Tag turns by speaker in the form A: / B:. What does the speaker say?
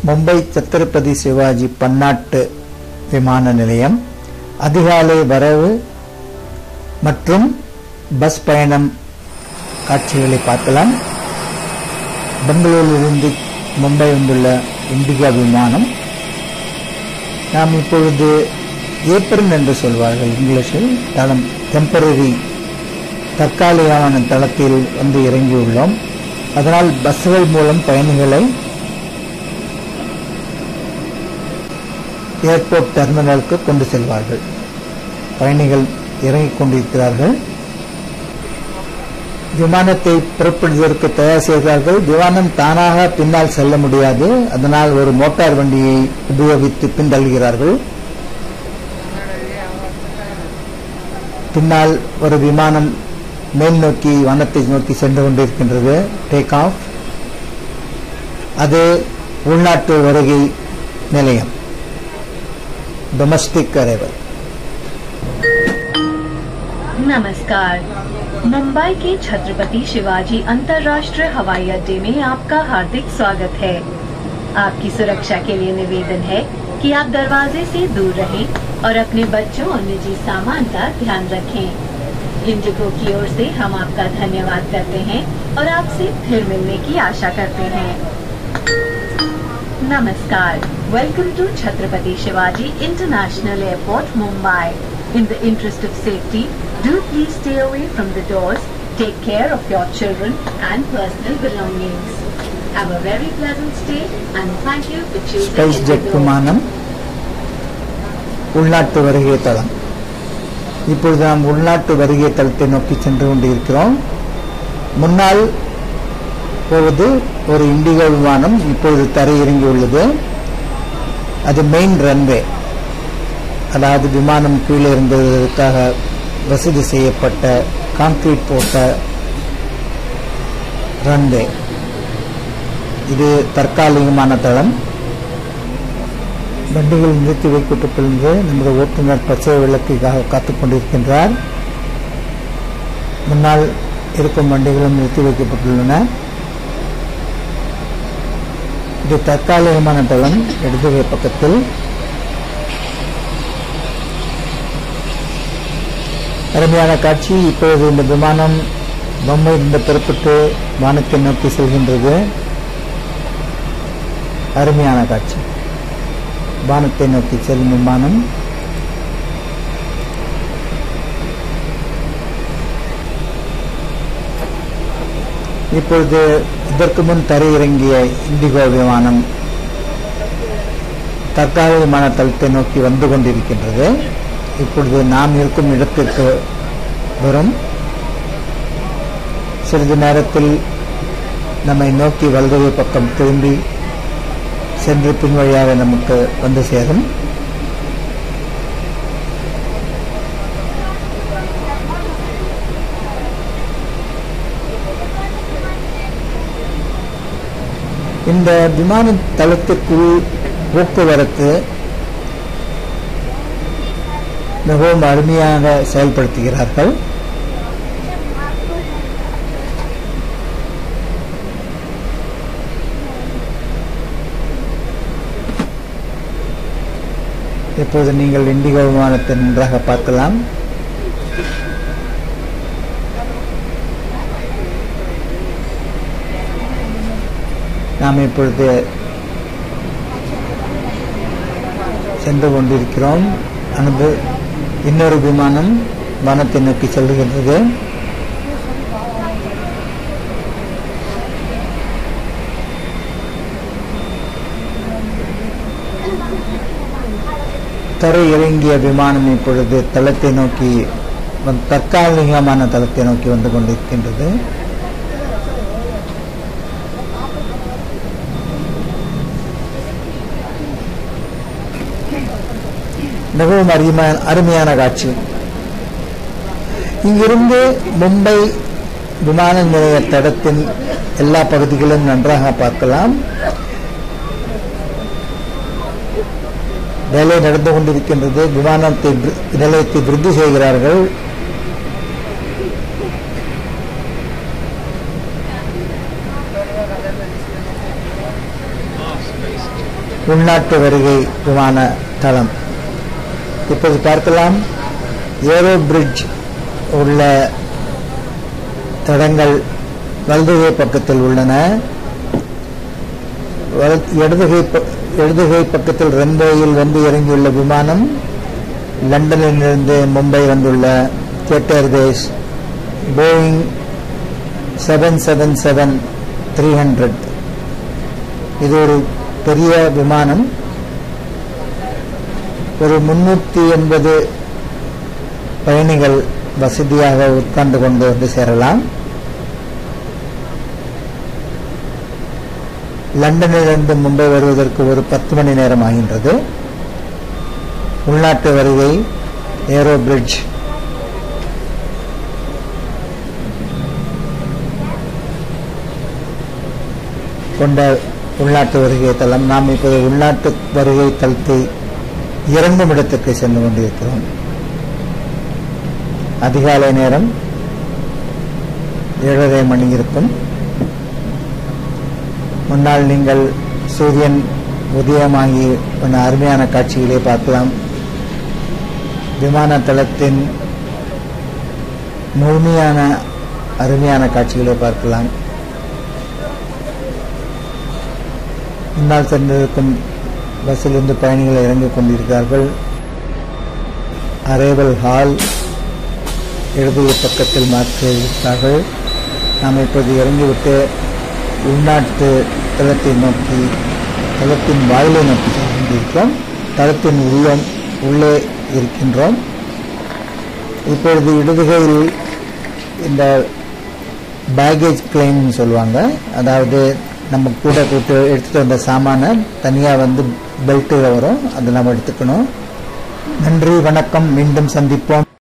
A: மும்பை சத்திரபதி சிவாஜி பன்னாட்டு விமான நிலையம் அதிகாலை வரவு மற்றும் பஸ் பயணம் காட்சிகளை பார்க்கலாம் பெங்களூரிலிருந்து மும்பை வந்துள்ள இண்டிகா விமானம் நாம் இப்பொழுது ஏப்ரல் என்று சொல்வார்கள் இங்கிலீஷில் தளம் டெம்பரரி தற்காலிகமான தளத்தில் வந்து இறங்கியுள்ளோம் அதனால் பஸ்கள் மூலம் பயணிகளை ஏர்போர்ட் டெர்மினலுக்கு கொண்டு செல்வார்கள் பயணிகள் இறங்கிக் கொண்டிருக்கிறார்கள் விமானத்தை புறப்படுவதற்கு தயார் செய்தார்கள் விமானம் தானாக பின்னால் செல்ல முடியாது அதனால் ஒரு மோட்டார் வண்டியை உபயோகித்து பின்தள்ளுகிறார்கள் பின்னால் ஒரு விமானம் மேல் நோக்கி வானத்தை நோக்கி சென்று கொண்டிருக்கின்றது டேக் ஆஃப் அது உள்நாட்டு வருகை நிலையம் डोमेस्टिक अरेवल
B: नमस्कार मुंबई के छत्रपति शिवाजी अंतर्राष्ट्रीय हवाई अड्डे में आपका हार्दिक स्वागत है आपकी सुरक्षा के लिए निवेदन है कि आप दरवाजे से दूर रहें और अपने बच्चों और निजी सामान का ध्यान रखें इंडिगो की ओर से हम आपका धन्यवाद करते हैं और आपसे फिर मिलने की आशा करते हैं Namaskar. Welcome to Chhatrapati Shivaji International Airport, Mumbai. In the interest of safety, do please stay away from the doors, take care of your children and personal belongings. Have a very pleasant stay and thank you for choosing
A: SpiceJet
B: Indigo.
A: விமானம் உள்நாட்டு வருகை தளம் இப்பொழுது நாம் உள்நாட்டு வருகை தளத்தை நோக்கி சென்று கொண்டிருக்கிறோம் முன்னால் போவது ஒரு இண்டிகோ விமானம் இப்பொழுது தரையிறங்கியுள்ளது அது மெயின் ரன்வே அதாவது விமானம் கீழே இருந்ததற்காக வசதி செய்யப்பட்ட கான்கிரீட் போட்ட ரன்வே இது தற்காலிகமான தளம் வண்டிகள் நிறுத்தி வைக்கப்பட்டுள்ளது நமது ஓட்டுநர் பச்சை விளக்குக்காக காத்துக் கொண்டிருக்கின்றார் முன்னால் இருக்கும் வண்டிகளும் நிறுத்தி வைக்கப்பட்டுள்ளன இது தற்காலிகமான தளம் இடதுகை பக்கத்தில் அருமையான காட்சி இப்பொழுது இந்த விமானம் பொம்மையிலிருந்து புறப்பட்டு வானத்தை நோக்கி செல்கின்றது அருமையான காட்சி வானத்தை நோக்கி செல்லும் விமானம் இப்பொழுது இதற்கு முன் தரையிறங்கிய இண்டிகோ விமானம் தற்காலிக விமான தளத்தை நோக்கி வந்து கொண்டிருக்கின்றது இப்பொழுது நாம் இருக்கும் இடத்திற்கு வரும் சிறிது நேரத்தில் நம்மை நோக்கி வலதுகை பக்கம் திரும்பி சென்று பின் வழியாக நமக்கு வந்து சேரும் இந்த விமான தளத்திற்குள் போக்குவரத்து மிகவும் அருமையாக செயல்படுத்துகிறார்கள் இப்போது நீங்கள் இண்டிகோ விமானத்தை நன்றாக பார்க்கலாம் நாம் இப்பொழுது சென்று கொண்டிருக்கிறோம் அனுபு இன்னொரு விமானம் வானத்தை நோக்கி செல்லுகின்றது தரை இறங்கிய விமானம் இப்பொழுது தளத்தை நோக்கி வந்து- தற்காலிகமான தளத்தை நோக்கி வந்து கொண்டிருக்கின்றது மிகவும் அருமையான அருமையான காட்சி இங்கிருந்து மும்பை விமான நிலைய தடத்தின் எல்லா பகுதிகளும் நன்றாக பார்க்கலாம் வேலை நடந்து கொண்டிருக்கின்றது விமானத்தை விரு- நிலையத்தை விருத்தி செய்கிறார்கள் உள்நாட்டு வருகை விமான தளம் இப்போது பார்க்கலாம் ஏரோ பிரிட்ஜ் உள்ள தடங்கள் வலதுகை பக்கத்தில் உள்ளன வல- இடதுகை ப- இடதுகை பக்கத்தில் ரன்வேயில் வந்து இறங்கியுள்ள விமானம் லண்டனிலிருந்து மும்பை வந்துள்ள Jet Airways Boeing seven seven seven three hundred இது ஒரு பெரிய விமானம் ஒரு முன்னூற்றி எண்பது பயணிகள் வசதியாக உட்கார்ந்து கொண்டு வந்து சேரலாம் லண்டனிலிருந்து மும்பை வருவதற்கு ஒரு பத்து மணி நேரம் ஆகின்றது உள்நாட்டு வருகை ஏரோ பிரிட்ஜ் கொண்ட உள்நாட்டு வருகை தளம் நாம் இப்போது உள்நாட்டு வருகை தளத்தை இறங்கும் இடத்துக்கு சென்று கொண்டிருக்கிறோம் அதிகாலை நேரம் ஏழரை மணி இருக்கும் முன்னால் நீங்கள் சூரியன் உதயமாகி ஒரு அருமையான காட்சிகளை பார்க்கலாம் விமான தளத்தின் முழுமையான அருமையான காட்சிகளை பார்க்கலாம் முன்னால் சென்றிருக்கும் பஸ்ஸிலிருந்து பயணிகள் இறங்கிக் கொண்டிருக்கிறார்கள் அரைவல் ஹால் இடது பக்கத்தில் மாற்றியிருக்கிறார்கள் நாம் இப்போது இறங்கிவிட்டு உள்நாட்டு தளத்தை நோக்கி தளத்தின் வாயிலை நோக்கி சென்று கொண்டிருக்கிறோம் தளத்தின் உள்ளம் உள்ளே இருக்கின்றோம் இப்பொழுது இடதுகையில் இந்த பேகேஜ் கிளைம்னு சொல்லுவாங்க அதாவது நம்ம கூட கூட்டு எடுத்துகிட்டு வந்த சாமானை தனியாக வந்து பெல்ட்டில் வரும் அதை நம்ம எடுத்துக்கணும் நன்றி வணக்கம் மீண்டும் சந்திப்போம்